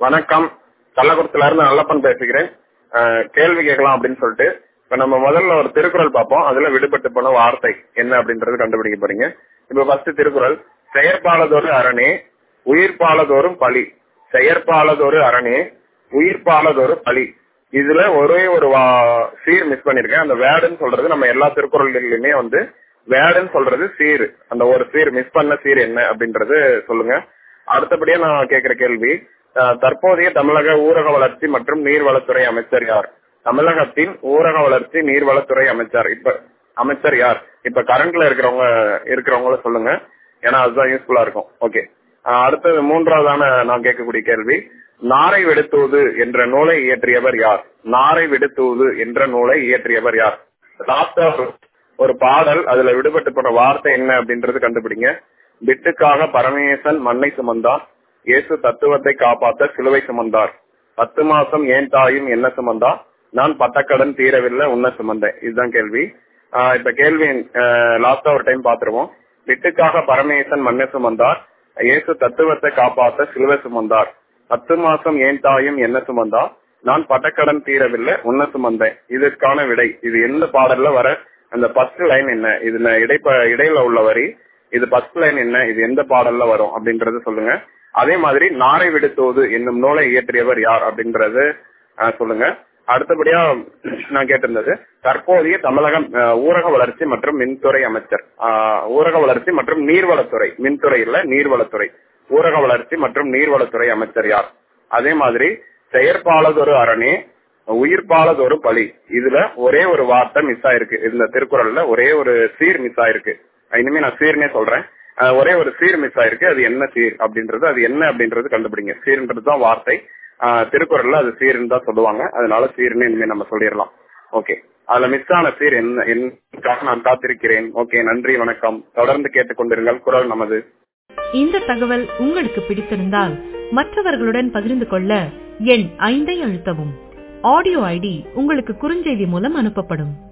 வணக்கம் கள்ளக்குறிச்சில இருந்து நல்லப்பன் பேசுகிறேன் அஹ், கேள்வி கேட்கலாம் அப்படின்னு சொல்லிட்டு இப்ப நம்ம முதல்ல ஒரு திருக்குறள் பார்ப்போம் அதுல விடுபட்டு போன வார்த்தை என்ன அப்படின்றது கண்டுபிடிக்க போறீங்க இப்ப ஃபர்ஸ்ட் திருக்குறள் செயற்பாலதொரு அரணே உயிர்ப்பாலதோறும் பழி செயற்பாலதொரு அரணே உயிர்ப்பாலதொரு பழி இதுல ஒரே ஒரு வா- சீர் மிஸ் பண்ணிருக்கேன் அந்த வேர்டுன்னு சொல்றது நம்ம எல்லா திருக்குறள்களிலுமே வந்து வேர்டுன்னு சொல்றது சீர் அந்த ஒரு சீர் மிஸ் பண்ண சீர் என்ன அப்படின்றது சொல்லுங்க அடுத்தபடியா நான் கேக்குற கேள்வி அஹ், தற்போதைய தமிழக ஊரக வளர்ச்சி மற்றும் நீர்வளத்துறை அமைச்சர் யார் தமிழகத்தின் ஊரக வளர்ச்சி நீர்வளத்துறை அமைச்சர் இப்ப அமைச்சர் யார் இப்ப கரண்ட்ல இருக்கிறவங்க இருக்கிறவங்கள சொல்லுங்க ஏன்னா அதுதான் யூஸ்ஃபுல்லா இருக்கும் ஓகே அடுத்தது மூன்றாவதான நான் கேட்கக்கூடிய கேள்வி நாரை விடுத்துவது என்ற நூலை இயற்றியவர் யார் நாரை விடுத்துவது என்ற நூலை இயற்றியவர் யார் லாஸ்டா ஒரு பாடல் அதுல விடுபட்டு போன வார்த்தை என்ன அப்படின்றது கண்டுபிடிங்க பிட்டுக்காக பரமேசன் மண்ணை சுமந்தார் இயேசு தத்துவத்தை காப்பாத்த சிலுவை சுமந்தார் பத்து மாசம் ஏன் தாயும் என்ன சுமந்தா நான் பட்டக்கடன் தீரவில்லை உன்ன சுமந்தேன் இதுதான் கேள்வி ஆஹ் இப்ப கேள்வி லாஸ்டா ஒரு டைம் பாத்துருவோம் பிட்டுக்காக பரமேசன் மண்ணை சுமந்தார் இயேசு தத்துவத்தை காப்பாத்த சிலுவை சுமந்தார் பத்து மாசம் ஏன் தாயும் என்ன சுமந்தா நான் பட்டக்கடன் தீரவில்லை உன்ன சுமந்தேன் இதற்கான விடை இது எந்த பாடல்ல வர அந்த ஃபர்ஸ்ட் லைன் என்ன இதுல இடைப்ப இடையில உள்ள வரி இது ஃபர்ஸ்ட் லைன் என்ன இது எந்த பாடல்ல வரும் அப்படின்றது சொல்லுங்க அதே மாதிரி நாரை விடுத்தோது என்னும் நூலை இயற்றியவர் யார் அப்படின்றது ஆஹ், சொல்லுங்க அடுத்தபடியா நான் கேட்டிருந்தது தற்போதைய தமிழகம் ஆஹ், ஊரக வளர்ச்சி மற்றும் மின்துறை அமைச்சர் ஆஹ், ஊரக வளர்ச்சி மற்றும் நீர்வளத்துறை மின்துறை இல்ல நீர்வளத்துறை ஊரக வளர்ச்சி மற்றும் நீர்வளத்துறை அமைச்சர் யார் அதே மாதிரி செயற்பாலதொரு அரணே உயிர்ப்பாலதொரு பலி இதுல ஒரே ஒரு வார்த்தை மிஸ் ஆயிருக்கு இந்த திருக்குறள்ல ஒரே ஒரு சீர் மிஸ் ஆயிருக்கு இனிமே நான் சீர்னே சொல்றேன் அஹ் ஒரே ஒரு சீர் மிஸ் ஆயிருக்கு அது என்ன சீர் அப்படின்றது அது என்ன அப்படின்றது கண்டுபிடிங்க சீர்ன்றது தான் வார்த்தை அஹ் திருக்குறள்ல அது சீர்னு தான் சொல்லுவாங்க அதனால சீர்னு இனிமே நம்ம சொல்லிடலாம் ஓகே அதுல மிஸ் ஆன சீர் என்ன என்னக்காக நான் காத்திருக்கிறேன் ஓகே நன்றி வணக்கம் தொடர்ந்து கேட்டுக்கொண்டிருங்கள் குரல் நமது இந்த தகவல் உங்களுக்கு பிடித்திருந்தால் மற்றவர்களுடன் பகிர்ந்து கொள்ள எண் ஐந்தை அழுத்தவும் ஆடியோ ஐடி உங்களுக்கு குறுஞ்செய்தி மூலம் அனுப்பப்படும்